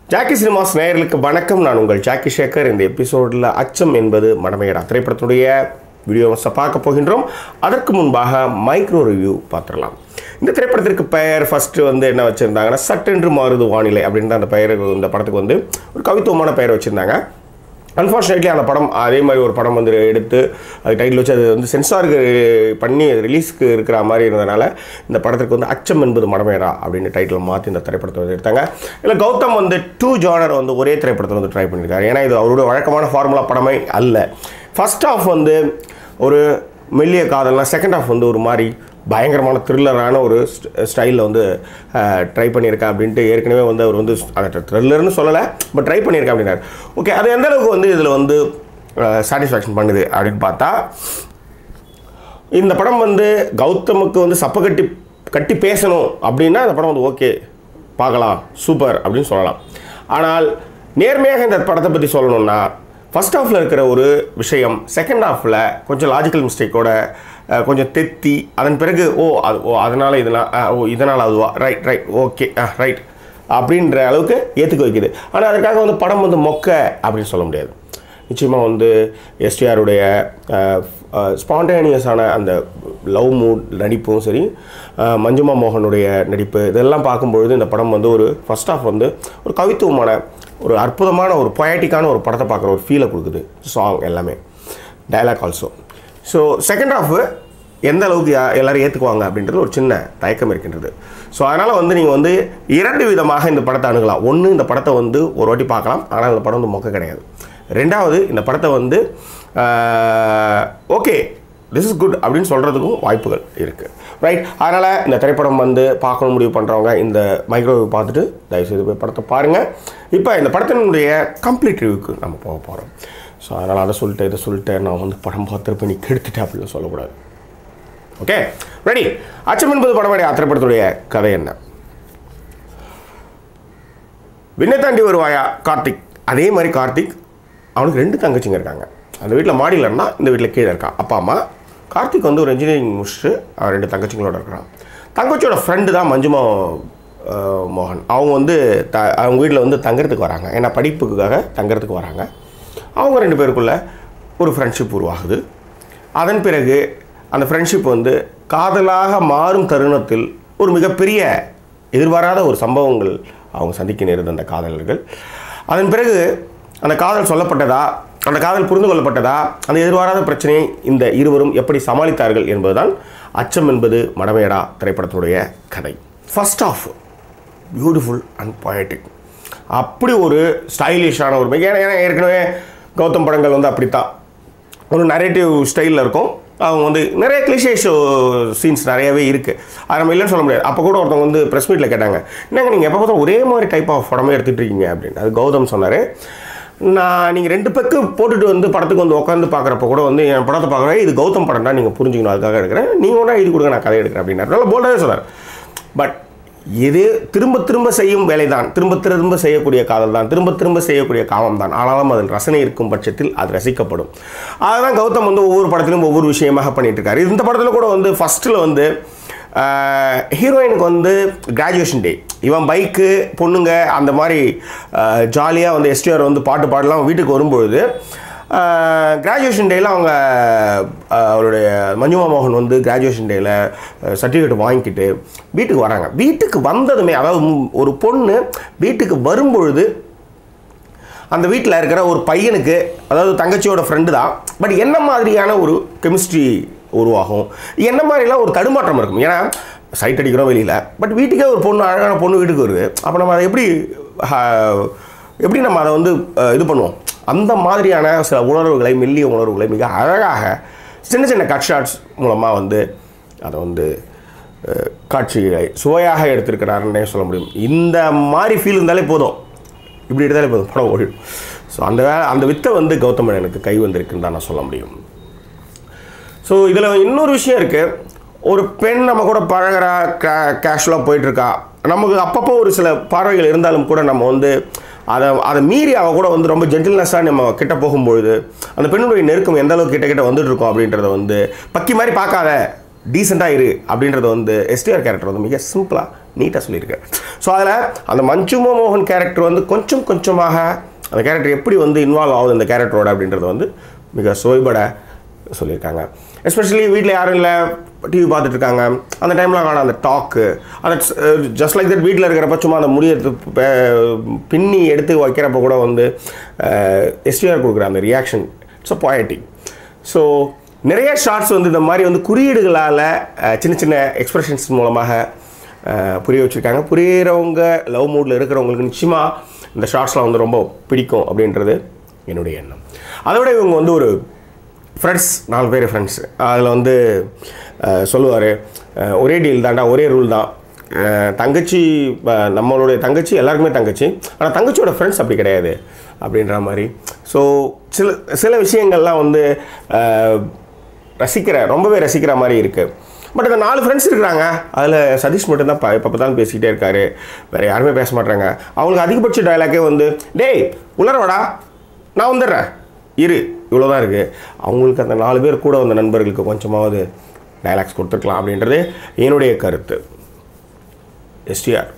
Jackie cinemas நேயர்களுக்கு வணக்கம் நான் உங்கள் ஜாக்கி சேகர் இந்த எபிசோடில் அச்சம் என்பது மடமையடா திரைப்படத்துடைய வீடியோஸை பார்க்க போகின்றோம் அதற்கு முன்பாக மைக்ரோ ரிவ்யூ பார்த்துடலாம் இந்த திரைப்படத்திற்கு பெயர் ஃபஸ்ட்டு வந்து என்ன வச்சுருந்தாங்கன்னா சட்டென்று மாறுது வானிலை அப்படின்ற அந்த பெயர் இந்த படத்துக்கு வந்து ஒரு கவித்துவமான பெயர் வச்சுருந்தாங்க அன்ஃபார்ச்சுனேட்லி அந்த படம் அதே மாதிரி ஒரு படம் வந்து எடுத்து அது டைட்டில் வச்சு அது வந்து சென்சாருக்கு பண்ணி ரிலீஸ்க்கு இருக்கிற மாதிரி இருந்ததுனால இந்த படத்துக்கு வந்து அச்சம் என்பது மடமேடா அப்படின்னு டைட்டில் மாற்றி இந்த திரைப்படத்தை வந்து எடுத்தாங்க இல்லை கௌதம் வந்து டூ ஜானர் வந்து ஒரே திரைப்படத்தை வந்து ட்ரை பண்ணியிருக்காரு ஏன்னா இது அவருடைய வழக்கமான ஃபார்முலா படமே அல்ல ஃபர்ஸ்ட் ஹாஃப் வந்து ஒரு மெல்லிய காதல்னா செகண்ட் ஹாஃப் வந்து ஒரு மாதிரி பயங்கரமான த்ரில்லரான ஒரு ஸ்டைலில் வந்து ட்ரை பண்ணியிருக்கேன் அப்படின்ட்டு ஏற்கனவே வந்து அவர் வந்து அதை த்ரில்லர்னு சொல்லலை பட் ட்ரை பண்ணியிருக்கேன் அப்படின்னாரு ஓகே அது எந்த அளவுக்கு வந்து இதில் வந்து சாட்டிஸ்ஃபேக்ஷன் பண்ணுது அப்படின்னு பார்த்தா இந்த படம் வந்து கௌதமுக்கு வந்து சப்ப கட்டி கட்டி பேசணும் அப்படின்னா இந்த படம் வந்து ஓகே பார்க்கலாம் சூப்பர் அப்படின்னு சொல்லலாம் ஆனால் நேர்மையாக இந்த படத்தை பற்றி சொல்லணும்னா ஃபர்ஸ்ட் ஹாஃபில் இருக்கிற ஒரு விஷயம் செகண்ட் ஹாஃபில் கொஞ்சம் லாஜிக்கல் மிஸ்டேக்கோட அஹ், கொஞ்சம் தெத்தி அதன் பிறகு ஓ அது ஓ அதனால் இதெல்லாம் அஹ், ஓ இதனால் அதுவா ரைட் ரைட் ஓகே ஆ ரைட் அப்படின்ற அளவுக்கு ஏற்றுக்க வைக்குது ஆனால் அதற்காக வந்து படம் வந்து மொக்க அப்படின்னு சொல்ல முடியாது நிச்சயமாக வந்து எஸ்டிஆருடைய ஸ்பான்டேனியஸான அந்த லவ் மூட் நடிப்பும் சரி அஹ், மஞ்சுமா மோகனுடைய நடிப்பு இதெல்லாம் பார்க்கும்பொழுது இந்த படம் வந்து ஒரு ஃபர்ஸ்ட் ஆஃப் வந்து ஒரு கவித்துவமான ஒரு அற்புதமான ஒரு பொயட்டிக்கான ஒரு படத்தை பார்க்குற ஒரு ஃபீலை கொடுக்குது சாங் எல்லாமே dialogue also so second half எந்த அளவுக்கு யா- எல்லாரும் ஏற்றுக்குவாங்க அப்படின்றது ஒரு சின்ன தயக்கம் இருக்கின்றது ஸோ அதனால் வந்து நீங்கள் வந்து இரண்டு விதமாக இந்த படத்தை அணுகலாம் ஒன்று இந்த படத்தை வந்து ஒரு வாட்டி பார்க்கலாம் ஆனால் இந்த படம் வந்து மொக்க கிடையாது ரெண்டாவது இந்த படத்தை வந்து ஓகே திஸ் இஸ் குட் அப்படின்னு சொல்கிறதுக்கும் வாய்ப்புகள் இருக்குது ரைட் அதனால் இந்த திரைப்படம் வந்து பார்க்கணும் முடிவு பண்ணுறவங்க இந்த மைக்ரோவேவ் பார்த்துட்டு தயவுசெய்து போய் படத்தை பாருங்கள் இப்போ இந்த படத்தினுடைய கம்ப்ளீட் ரிவ்யூக்கு நம்ம போக போகிறோம் ஸோ அதனால் அதை சொல்லிட்டு இதை சொல்லிட்டு நான் வந்து படம் பார்த்துருப்ப நீ கெடுத்துட்டேன் அப்படின்னு சொல்லக்கூடாது ஓகே ரெடி அச்சம் என்பது படமுடைய திரைப்படத்துடைய கதை என்ன விண்ணை தாண்டி வருவாயா கார்த்திக் அதே மாதிரி கார்த்திக் அவனுக்கு ரெண்டு தங்கச்சிங்க இருக்காங்க அந்த வீட்டில் மாடியில் இருந்தால் இந்த வீட்டில் கீழே இருக்கான் அப்பா அம்மா கார்த்திக் வந்து ஒரு இன்ஜினியரிங் முடிச்சுட்டு அவன் ரெண்டு தங்கச்சிங்களோட இருக்கிறான் தங்கச்சியோட ஃப்ரெண்டு தான் மஞ்சுமா அஹ், மோகன் அவங்க வந்து த அவங்க வீட்டில் வந்து தங்குறதுக்கு வராங்க ஏன்னா படிப்புக்காக தங்குறதுக்கு வராங்க அவங்க ரெண்டு பேருக்குள்ள ஒரு ஃப்ரெண்ட்ஷிப் உருவாகுது அதன் பிறகு அந்த ஃப்ரெண்ட்ஷிப் வந்து காதலாக மாறும் தருணத்தில் ஒரு மிகப்பெரிய எதிர்பாராத ஒரு சம்பவங்கள் அவங்க சந்திக்க நேருது அந்த காதலர்கள் அதன் பிறகு அந்த காதல் சொல்லப்பட்டதா அந்த காதல் புரிந்து கொள்ளப்பட்டதா அந்த எதிர்பாராத பிரச்சனையை இந்த இருவரும் எப்படி சமாளித்தார்கள் என்பதுதான் அச்சம் என்பது மடமையடா திரைப்படத்துடைய கதை first half beautiful and poetic அப்படி ஒரு ஸ்டைலிஷான ஒரு ஏன்னா ஏன்னா ஏற்கனவே கௌதம் படங்கள் வந்து அப்படித்தான் ஒரு நரேட்டிவ் ஸ்டைலில் இருக்கும் அவங்க வந்து நிறைய கிளிஷே ஷோ சீன்ஸ் நிறையவே இருக்குது அது நம்ம இல்லைன்னு சொல்ல முடியாது அப்போ கூட ஒருத்தவங்க வந்து ப்ரெஸ் மீட்டில் கேட்டாங்க என்னங்க நீங்கள் எப்போ பார்த்தா ஒரே மாதிரி டைப் ஆஃப் படமே எடுத்துகிட்டு இருக்கீங்க அப்படின்னு அது கௌதம் சொன்னார் நான் நீங்கள் ரெண்டு பக்கு போட்டுட்டு வந்து படத்துக்கு வந்து உட்காந்து பார்க்குறப்ப கூட வந்து என் படத்தை பார்க்குறேன் இது கௌதம் படம் தான் நீங்கள் புரிஞ்சுக்கணும் அதுக்காக எடுக்கிறேன் நீங்கள் ஒன்றா இது கொடுங்க நான் கதை எடுக்கிறேன் அப்படின்னாரு நல்லா போல்டாகவே சொன்னார் பட் இது திரும்ப திரும்ப செய்யும் வேலைதான் திரும்ப திரும்ப செய்யக்கூடிய காதல் தான் திரும்ப திரும்ப செய்யக்கூடிய காமம் தான் ஆனாலும் அதில் ரசனை இருக்கும் பட்சத்தில் அது ரசிக்கப்படும் அதுதான் கௌதம் வந்து ஒவ்வொரு படத்திலும் ஒவ்வொரு விஷயமாக பண்ணிட்டு இருக்காரு இந்த படத்தில் கூட வந்து ஃபஸ்ட்டில் வந்து ஹீரோயினுக்கு வந்து கிராஜுவேஷன் டே இவன் பைக்கு பொண்ணுங்க அந்த மாதிரி ஜாலியாக வந்து எஸ்டிஆர் வந்து பாட்டு பாடலாம் வீட்டுக்கு வரும்பொழுது கிராஜுவேஷன் டேயில் அவங்க அஹ், அவருடைய மஞ்சுமா மோகன் வந்து கிராஜுவேஷன் டேயில் சர்டிஃபிகேட் வாங்கிக்கிட்டு வீட்டுக்கு வராங்க வீட்டுக்கு வந்ததுமே அதாவது ம், ஒரு பொண்ணு வீட்டுக்கு வரும்பொழுது அந்த வீட்டில் இருக்கிற ஒரு பையனுக்கு அதாவது தங்கச்சியோட ஃப்ரெண்டு தான் பட் என்ன மாதிரியான ஒரு கெமிஸ்ட்ரி உருவாகும் என்ன மாதிரிலாம் ஒரு தடுமாற்றம் இருக்கும் ஏன்னா சைட் அடிக்கிறோம் வெளியில் பட் வீட்டுக்கே ஒரு பொண்ணு அழகான பொண்ணு வீட்டுக்கு வருது அப்போ நம்ம அதை எப்படி ஆஹ், எப்படி நம்ம அதை வந்து அஹ், இது பண்ணுவோம் அந்த மாதிரியான சில உணர்வுகளை மெல்லிய உணர்வுகளை மிக அழகாக சின்ன சின்ன கட் ஷாட்ஸ் மூலமாக வந்து அதை வந்து அஹ், காட்சிகளை சுவையாக எடுத்திருக்கிறாருன்னே சொல்ல முடியும் இந்த மாதிரி ஃபீல் இருந்தாலே போதும் இப்படி எடுத்தாலே போதும் படம் ஓடிடும் ஸோ அந்த வே அந்த வித்தை வந்து கௌதம் எனக்கு கை வந்திருக்குன்னு தான் நான் சொல்ல முடியும் ஸோ இதில் இன்னொரு விஷயம் இருக்குது ஒரு பெண் நம்ம கூட பழகிறா கே கேஷுவலாக போயிட்டுருக்கா நமக்கு அப்பப்போ ஒரு சில பார்வைகள் இருந்தாலும் கூட நம்ம வந்து அதை அதை மீறி அவ கூட வந்து ரொம்ப ஜென்டில்னஸாக நம்ம கிட்ட போகும்பொழுது அந்த பெண்ணுடைய நெருக்கம் எந்த அளவுக்கு கிட்ட கிட்ட வந்துட்டு இருக்கோம் அப்படின்றத வந்து பக்கி மாதிரி பார்க்காத டீசெண்டாக இரு அப்படின்றத வந்து எஸ்டிஆர் கேரக்டர் வந்து மிக சிம்பிளாக நீட்டாக சொல்லியிருக்கு ஸோ அதில் அந்த மஞ்சுமா மோகன் கேரக்டர் வந்து கொஞ்சம் கொஞ்சமாக அந்த கேரக்டர் எப்படி வந்து இன்வால்வ் ஆகுது இந்த கேரக்டரோட அப்படின்றது வந்து மிக சுவைபட சொல்லியிருக்காங்க எஸ்பெஷலி வீட்டில் யாரும் இல்லை டிவி பார்த்துட்டு இருக்காங்க அந்த டைமில் காண அந்த டாக்கு அந்த ஜஸ்ட் லைக் தட் வீட்டில் இருக்கிறப்ப சும்மா அந்த முடியை து- பே- பின்னி எடுத்து வைக்கிறப்ப கூட வந்து எஸ்டிஆர் கொடுக்குற அந்த reaction it's a poetic so நிறைய ஷார்ட்ஸ் வந்து இந்த மாதிரி வந்து குறியீடுகளால் அஹ், சின்ன சின்ன எக்ஸ்பிரஷன்ஸ் மூலமாக அஹ், புரிய வச்சுருக்காங்க புரியிறவங்க லவ் மூடில் இருக்கிறவங்களுக்கு நிச்சயமாக இந்த ஷார்ட்ஸ்லாம் வந்து ரொம்ப பிடிக்கும் அப்படின்றது என்னுடைய எண்ணம் அதை விட இவங்க வந்து ஒரு ஃப்ரெண்ட்ஸ் நாலு பேர் ஃப்ரெண்ட்ஸ் அதில் வந்து சொல்லுவார் ஒரே டீல் தான்டா ஒரே ரூல் தான் அஹ், தங்கச்சி அஹ், நம்மளுடைய தங்கச்சி எல்லாருக்குமே தங்கச்சி ஆனால் தங்கச்சியோட ஃப்ரெண்ட்ஸ் அப்படி கிடையாது அப்படின்ற மாதிரி ஸோ சில சில விஷயங்கள்லாம் வந்து அஹ், ரசிக்கிற ரொம்பவே ரசிக்கிற மாதிரி இருக்குது பட் இந்த நாலு ஃப்ரெண்ட்ஸ் இருக்கிறாங்க அதில் சதீஷ் மட்டும்தான் ப எப்போ தான் பேசிக்கிட்டே இருக்காரு வேறு யாருமே பேச மாட்றாங்க அவங்களுக்கு அதிகபட்ச டயலாக்கே வந்து டேய் உள்ளர வாடா நான் வந்துடுறேன் இரு இவ்வளோதான் இருக்குது அவங்களுக்கு அந்த நாலு பேர் கூட வந்த நண்பர்களுக்கு கொஞ்சமாவது டயலாக்ஸ் கொடுத்துருக்கலாம் அப்படின்றது என்னுடைய கருத்து எஸ்டிஆர்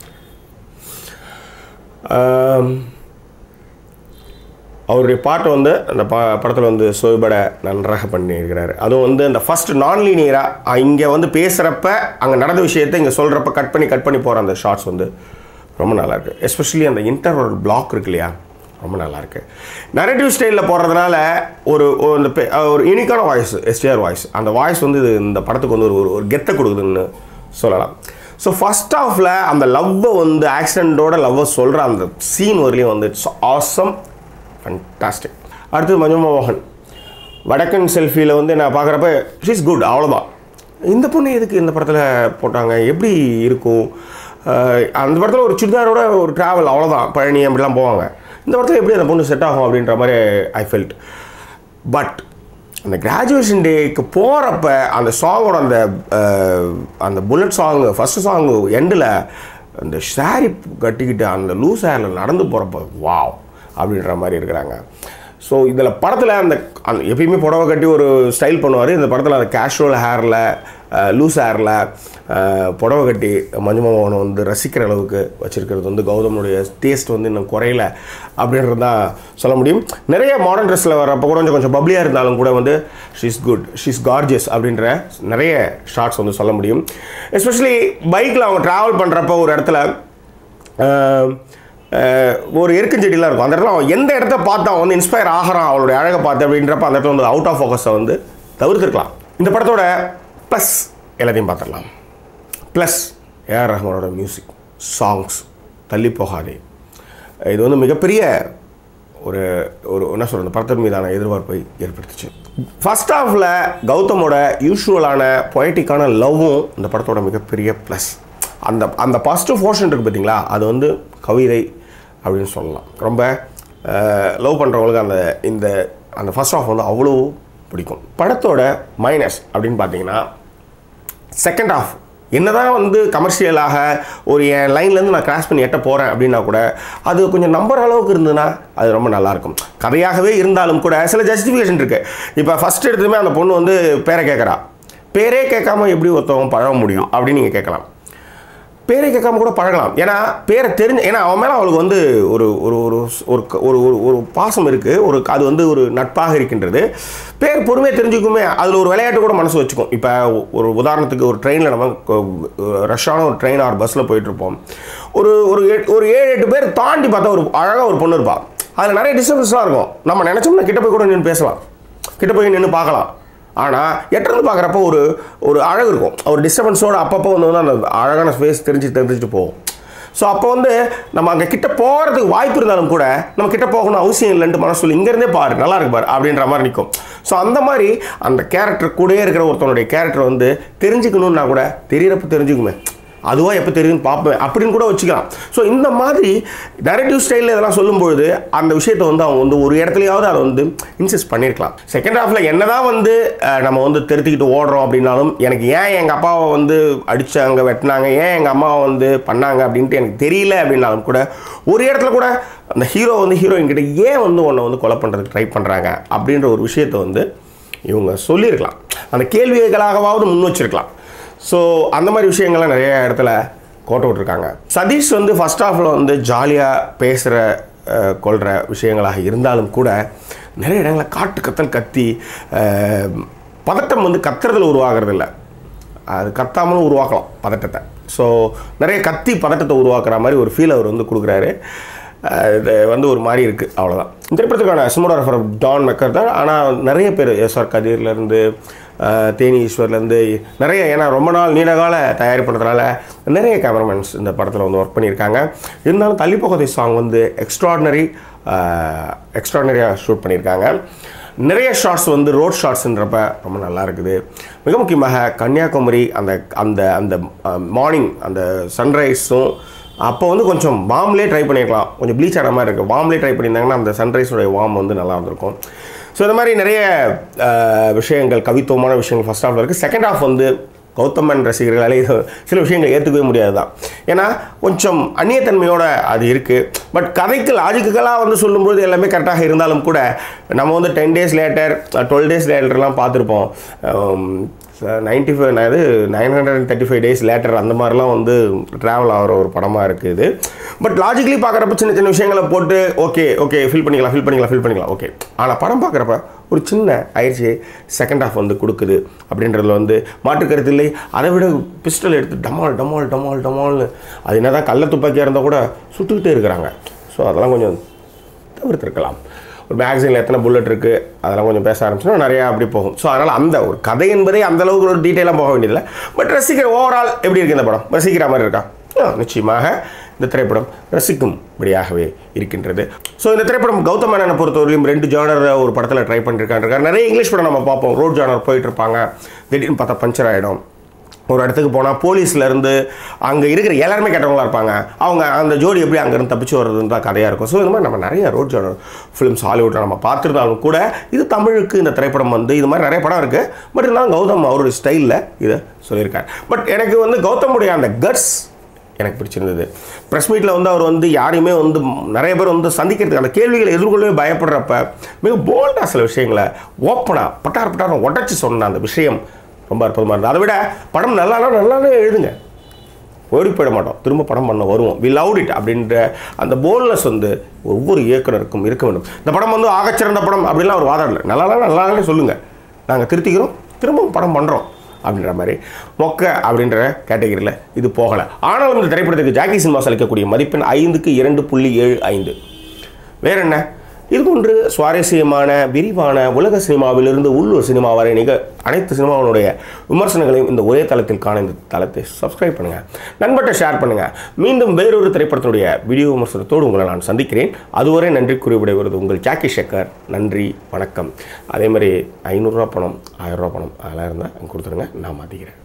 அவருடைய பாட்டு வந்து அந்த ப படத்தில் வந்து சுவைபட நன்றாக பண்ணியிருக்கிறாரு அதுவும் வந்து அந்த ஃபர்ஸ்ட் நான் லீனியராக இங்கே வந்து பேசுகிறப்ப அங்கே நடந்த விஷயத்தை இங்கே சொல்கிறப்ப கட் பண்ணி கட் பண்ணி போகிற அந்த ஷார்ட்ஸ் வந்து ரொம்ப நல்லாயிருக்கு எஸ்பெஷலி அந்த இன்டர்வல் பிளாக் இருக்கு இல்லையா ரொம்ப நல்லாயிருக்கு நரேட்டிவ் ஸ்டைலில் போடுறதுனால ஒரு ஒரு இந்த பெ- ஒரு யூனிக்கான வாய்ஸ் எஸ்டிஆர் வாய்ஸ் அந்த வாய்ஸ் வந்து இது இந்த படத்துக்கு வந்து ஒரு ஒரு- ஒரு கெத்தை கொடுக்குதுன்னு சொல்லலாம் ஸோ ஃபஸ்ட் ஹாஃபில் அந்த லவ்வை வந்து ஆக்சிடெண்ட்டோட லவ்வை சொல்கிற அந்த சீன் வரலையும் வந்து இட்ஸ் ஆசம் ஃபண்டாஸ்டிக் அடுத்து மஞ்சுமா மோகன் வடக்கன் செல்ஃபியில் வந்து நான் பார்க்குறப்ப ஷீஸ் குட் அவ்வளோதான் இந்த பொண்ணு எதுக்கு இந்த படத்தில் போட்டாங்க எப்படி இருக்கும் அஹ் அந்த படத்தில் ஒரு சுடிதாரோட ஒரு ட்ராவல் அவ்வளோதான் பழனி அப்படிலாம் போவாங்க இந்த படத்தில் எப்படி அந்த பொண்ணு செட் ஆகும் அப்படின்ற மாதிரி ஐ ஃபெல்ட் பட் அந்த கிராஜுவேஷன் டேக்கு போகிறப்ப அந்த சாங்கோட அந்த அஹ், அந்த புல்லட் சாங் ஃபஸ்ட்டு சாங் எண்டில் அந்த ஷாரி கட்டிக்கிட்டு அந்த லூஸ் ஹேரில் நடந்து போகிறப்ப வாவ் அப்படின்ற மாதிரி இருக்கிறாங்க ஸோ இதில் படத்தில் அந்த அந்த எப்பயுமே புடவை கட்டி ஒரு ஸ்டைல் பண்ணுவார் இந்த படத்தில் அந்த கேஷுவல் ஹேரில் லூஸ் ஹேரில் புடவை கட்டி மஞ்சுமா மோகனை வந்து ரசிக்கிற அளவுக்கு வச்சுருக்கிறது வந்து கௌதமுடைய டேஸ்ட் வந்து இன்னும் குறையல அப்படின்றது தான் சொல்ல முடியும் நிறைய மாடர்ன் ட்ரெஸ்ஸில் வரப்போ கூட கொஞ்சம் கொஞ்சம் பப்ளியாக இருந்தாலும் கூட வந்து ஷீஸ் குட் ஷீஸ் கார்ஜியஸ் அப்படின்ற நிறைய ஷார்ட்ஸ் வந்து சொல்ல முடியும் எஸ்பெஷலி பைக்கில் அவங்க ட்ராவல் பண்ணுறப்போ ஒரு இடத்துல ஆஹ், ஆஹ், ஒரு எருக்கஞ்செடிலாம் இருக்கும் அந்த இடத்துல அவன் எந்த இடத்த பார்த்து அவன் வந்து இன்ஸ்பயர் ஆகிறான் அவளுடைய அழகை பார்த்து அப்படின்றப்ப அந்த இடத்துல வந்து அவுட் ஆஃப் ஃபோக்கஸை வந்து தவிர்த்துருக்கலாம் இந்த படத்தோட ப்ளஸ் எல்லாத்தையும் பார்த்துடலாம் ப்ளஸ் ஏஆர் ரஹ்மானோட மியூசிக் சாங்ஸ் தள்ளி போகாதே இது வந்து மிகப்பெரிய ஒரு ஒரு என்ன சொல்கிறது இந்த படத்தின் மீதான எதிர்பார்ப்பை ஏற்படுத்துச்சு ஃபர்ஸ்ட் ஹாஃபில் கௌதமோட யூஷுவலான பொயட்டிக்கான லவ்வும் இந்த படத்தோட மிகப்பெரிய ப்ளஸ் அந்த அந்த பாசிட்டிவ் போர்ஷன் இருக்குது பார்த்தீங்களா அது வந்து கவிதை அப்படின்னு சொல்லலாம் ரொம்ப லவ் பண்ணுறவங்களுக்கு அந்த இந்த அந்த ஃபர்ஸ்ட் ஹாஃப் வந்து அவ்வளோ பிடிக்கும் படத்தோட மைனஸ் அப்படின்னு பார்த்தீங்கன்னா செகண்ட் ஹாஃப் என்னதான் வந்து கமர்ஷியலாக ஒரு என் லைன்லேருந்து நான் கிராஸ் பண்ணி எட்ட போகிறேன் அப்படின்னா கூட அது கொஞ்சம் நம்புற அளவுக்கு இருந்ததுன்னா அது ரொம்ப நல்லாயிருக்கும் கதையாகவே இருந்தாலும் கூட சில ஜஸ்டிஃபிகேஷன் இருக்குது இப்போ ஃபஸ்ட் எடுத்ததுமே அந்த பொண்ணு வந்து பேரை கேட்குறா பேரே கேட்காம எப்படி ஒருத்தவங்க பழக முடியும் அப்படின்னு நீங்கள் கேட்கலாம் பேரை கேட்காம கூட பழகலாம் ஏன்னா பேரை தெரிஞ்சு ஏன்னா அவன் மேலே அவளுக்கு வந்து ஒரு ஒரு ஒரு ஒரு ஒரு ஒரு ஒரு பாசம் இருக்குது ஒரு அது வந்து ஒரு நட்பாக இருக்கின்றது பேர் பொறுமையாக தெரிஞ்சுக்குமே அதில் ஒரு விளையாட்டு கூட மனசு வச்சுக்கும் இப்போ ஒரு உதாரணத்துக்கு ஒரு ட்ரெயினில் நம்ம ரஷ்ஷான ஒரு ட்ரெயின் ஆர் பஸ்ஸில் போயிட்டுருப்போம் ஒரு ஒரு எட்- ஒரு ஏழு எட்டு பேர் தாண்டி பார்த்தா ஒரு அழகாக ஒரு பொண்ணு இருப்பாள் அதில் நிறைய டிஸ்டர்பன்ஸ்லாம் இருக்கும் நம்ம நினச்சோம்னா கிட்ட போய் கூட நின்று பேசலாம் கிட்ட போய் நின்று பார்க்கலாம் ஆனால் எட்டிருந்து பார்க்குறப்ப ஒரு ஒரு அழகு இருக்கும் ஒரு டிஸ்டர்பன்ஸோட அப்பப்போ வந்து வந்து அந்த அழகான ஃபேஸ் தெரிஞ்சு தெரிஞ்சுட்டு போகும் ஸோ அப்போ வந்து நம்ம அங்கே கிட்ட போகிறதுக்கு வாய்ப்பு இருந்தாலும் கூட நம்ம கிட்ட போகணும் அவசியம் இல்லைன்ட்டு மனசு சொல்லி இங்கேருந்தே பாரு நல்லா இருக்கு பாரு அப்படின்ற மாதிரி நிற்கும் ஸோ அந்த மாதிரி அந்த கேரக்டர் கூடயே இருக்கிற ஒருத்தனுடைய கேரக்டர் வந்து தெரிஞ்சுக்கணுன்னா கூட தெரியறப்ப தெரிஞ்சுக்குமே அதுவாக எப்போ தெரியும்னு பார்ப்பேன் அப்படின்னு கூட வச்சுக்கலாம் ஸோ இந்த மாதிரி நரேட்டிவ் ஸ்டைலில் இதெல்லாம் சொல்லும்பொழுது அந்த விஷயத்தை வந்து அவங்க வந்து ஒரு இடத்துலையாவது அதை வந்து இன்சிஸ்ட் பண்ணியிருக்கலாம் செகண்ட் ஹாஃபில் என்னதான் வந்து அஹ், நம்ம வந்து திருத்திக்கிட்டு ஓடுறோம் அப்படின்னாலும் எனக்கு ஏன் எங்கள் அப்பாவை வந்து அடித்தாங்க வெட்டினாங்க ஏன் எங்கள் அம்மாவை வந்து பண்ணாங்க அப்படின்ட்டு எனக்கு தெரியல அப்படின்னாலும் கூட ஒரு இடத்துல கூட அந்த ஹீரோ வந்து ஹீரோயின் கிட்ட ஏன் வந்து உன்னை வந்து கொலை பண்ணுறதுக்கு ட்ரை பண்ணுறாங்க அப்படின்ற ஒரு விஷயத்தை வந்து இவங்க சொல்லியிருக்கலாம் அந்த கேள்விகளாகவாவது முன் வச்சிருக்கலாம் ஸோ அந்த மாதிரி விஷயங்கள்லாம் நிறைய இடத்துல கோட்டை விட்டுருக்காங்க சதீஷ் வந்து ஃபர்ஸ்ட் ஹாஃபில் வந்து ஜாலியாக பேசுகிற கொள்கிற விஷயங்களாக இருந்தாலும் கூட நிறைய இடங்களில் காட்டு கத்தல் கத்தி அஹ், பதட்டம் வந்து கத்துறதுல உருவாகிறது இல்லை அது கத்தாமலும் உருவாக்கலாம் பதட்டத்தை ஸோ நிறைய கத்தி பதட்டத்தை உருவாக்குற மாதிரி ஒரு ஃபீல் அவர் வந்து கொடுக்குறாரு அஹ் இது வந்து ஒரு மாதிரி இருக்குது அவ்வளோதான் இந்த திரைப்படத்துக்கான சினிமோகிராஃபர் டான் மெக்கர் தான் ஆனால் நிறைய பேர் எஸ்ஆர் கதிர்லேருந்து தேனி ஈஸ்வர்லேருந்து நிறைய ஏன்னா ரொம்ப நாள் நீண்ட கால தயாரிப்பு பண்ணுறதுனால நிறைய கேமராமேன்ஸ் இந்த படத்தில் வந்து ஒர்க் பண்ணியிருக்காங்க இருந்தாலும் தள்ளி போகதை சாங் வந்து எக்ஸ்ட்ராடினரி எக்ஸ்ட்ராடினரியாக ஷூட் பண்ணியிருக்காங்க நிறைய ஷார்ட்ஸ் வந்து ரோட் ஷார்ட்ஸ்ன்றப்ப ரொம்ப நல்லா இருக்குது மிக முக்கியமாக கன்னியாகுமரி அந்த அந்த அந்த மார்னிங் அந்த சன்ரைஸும் அப்போ வந்து கொஞ்சம் வார்ம்லேயே ட்ரை பண்ணியிருக்கலாம் கொஞ்சம் ப்ளீச் ஆன மாதிரி இருக்குது வார்ம்லேயே ட்ரை பண்ணியிருந்தாங்கன்னா அந்த சன்ரைஸோடைய வார்ம் வந்து நல்லா இருந்திருக்கும் ஸோ இந்த மாதிரி நிறைய அஹ், விஷயங்கள் கவித்துவமான விஷயங்கள் ஃபஸ்ட் ஹாஃபில் இருக்குது செகண்ட் ஹாஃப் வந்து கௌதமன் ரசிகர்களாலே இது சில விஷயங்கள் ஏற்றுக்கவே முடியாது தான் ஏன்னா கொஞ்சம் அந்நியத்தன்மையோட அது இருக்குது பட் கதைக்கு லாஜிக்கலாக வந்து சொல்லும்போது எல்லாமே கரெக்டாக இருந்தாலும் கூட நம்ம வந்து ten days later twelve days லேட்டர்லாம் பார்த்துருப்போம் நைன்டி ஃபைவ் இது nine hundred and thirty five days later அந்த மாதிரிலாம் வந்து ட்ராவல் ஆகிற ஒரு படமாக இருக்குது பட் லாஜிக்கலி பார்க்குறப்ப சின்ன சின்ன விஷயங்களை போட்டு ஓகே ஓகே ஃபில் பண்ணிக்கலாம் ஃபில் பண்ணிக்கலாம் ஃபில் பண்ணிக்கலாம் ஓகே ஆனால் படம் பார்க்குறப்ப ஒரு சின்ன ஆயிடுச்சு செகண்ட் ஹாஃப் வந்து கொடுக்குது அப்படின்றதுல வந்து மாற்று கருத்து இல்லை அதை விட பிஸ்டல் எடுத்து டமால் டமால் டமால் டமால்னு அது என்ன தான் கள்ள துப்பாக்கியாக இருந்தால் கூட சுட்டுக்கிட்டே இருக்கிறாங்க ஸோ அதெல்லாம் கொஞ்சம் தவிர்த்திருக்கலாம் ஒரு மேகசினில் எத்தனை புல்லட் இருக்குது அதெல்லாம் கொஞ்சம் பேச ஆரம்பிச்சோன்னா நிறையா அப்படி போகும் ஸோ அதனால் அந்த ஒரு கதை என்பதே அந்த அளவுக்கு ஒரு டீட்டெயிலாக போக வேண்டியதில்லை பட் ரசிக்கிற ஓவரால் எப்படி இருக்குது இந்த படம் ரசிக்கிற மாதிரி இருக்கா ஆ, நிச்சயமாக இந்த திரைப்படம் ரசிக்கும்படியாகவே இருக்கின்றது ஸோ இந்த திரைப்படம் கௌதம் மேனனை பொறுத்தவரையும் ரெண்டு ஜானர் ஒரு படத்தில் ட்ரை பண்ணிருக்காங்க நிறைய இங்கிலீஷ் படம் நம்ம பார்ப்போம் ரோட் ஜானர் போயிட்டு இருப்பாங்க திடீர்னு பார்த்தா பஞ்சர் ஆகிடும் ஒரு இடத்துக்கு போனால் போலீஸ்லேருந்து அங்கே இருக்கிற எல்லாருமே கெட்டவங்களா இருப்பாங்க அவங்க அந்த ஜோடி எப்படி அங்கேருந்து தப்பிச்சு வர்றதுன்னு தான் கதையாக இருக்கும் ஸோ இந்த மாதிரி நம்ம நிறைய ரோட் ஜானர் ஃபிலிம்ஸ் ஹாலிவுட்டில் நம்ம பார்த்துருந்தாலும் கூட இது தமிழுக்கு இந்த திரைப்படம் வந்து இது மாதிரி நிறைய படம் இருக்குது பட் இருந்தாலும் கௌதம் அவருடைய ஸ்டைலில் இதை சொல்லியிருக்காரு பட் எனக்கு வந்து கௌதமுடைய அந்த கட்ஸ் எனக்கு பிடிச்சிருந்தது ப்ரெஸ் மீட்டில் வந்து அவர் வந்து யாரையுமே வந்து நிறைய பேர் வந்து சந்திக்கிறதுக்கு அந்த கேள்விகளை எதிர்கொள்ளவே பயப்படுறப்ப மிக போல்டாக சில விஷயங்களை ஓப்பனாக பட்டார் பட்டாரம் உடச்சி சொன்ன அந்த விஷயம் ரொம்ப அற்புதமாக இருந்தது அதை விட படம் நல்லானா நல்லாவே எழுதுங்க ஓடி போயிட மாட்டோம் திரும்ப படம் பண்ண வருவோம் வி லவ் இட் அப்படின்ற அந்த போல்னஸ் வந்து ஒவ்வொரு இயக்குனருக்கும் இருக்க வேண்டும் இந்த படம் வந்து ஆகச்சிறந்த படம் அப்படின்லாம் ஒரு வாதம் இல்லை நல்லா நல்லாவே சொல்லுங்கள் நாங்கள் திருத்திக்கிறோம் திரும்பவும் படம் பண்ணுறோம் அப்படின்ற மாதிரி மொக்க அப்படின்ற கேட்டகரியில் இது போகலை ஆனாலும் இந்த திரைப்படத்துக்கு ஜாக்கி சினிமாஸ் அளிக்கக்கூடிய மதிப்பெண் ஐந்துக்கு இரண்டு புள்ளி ஏழு ஐந்து வேற என்ன இது போன்று சுவாரஸ்யமான விரிவான உலக சினிமாவிலிருந்து உள்ளூர் சினிமா வரை நிக அனைத்து சினிமாவினுடைய விமர்சனங்களையும் இந்த ஒரே தளத்தில் காண இந்த தளத்தை சப்ஸ்கிரைப் பண்ணுங்கள் நண்பர்கிட்ட ஷேர் பண்ணுங்கள் மீண்டும் வேறொரு திரைப்படத்தினுடைய வீடியோ விமர்சனத்தோடு உங்களை நான் சந்திக்கிறேன் அதுவரை நன்றி கூறி விடைபெறுவது உங்கள் ஜாக்கி ஷேக்கர் நன்றி வணக்கம் அதே மாதிரி ஐநூறுரூவா பணம் ஆயிரரூவா பணம் அதெல்லாம் இருந்தால் கொடுத்துருங்க நான் மாற்றிக்கிறேன்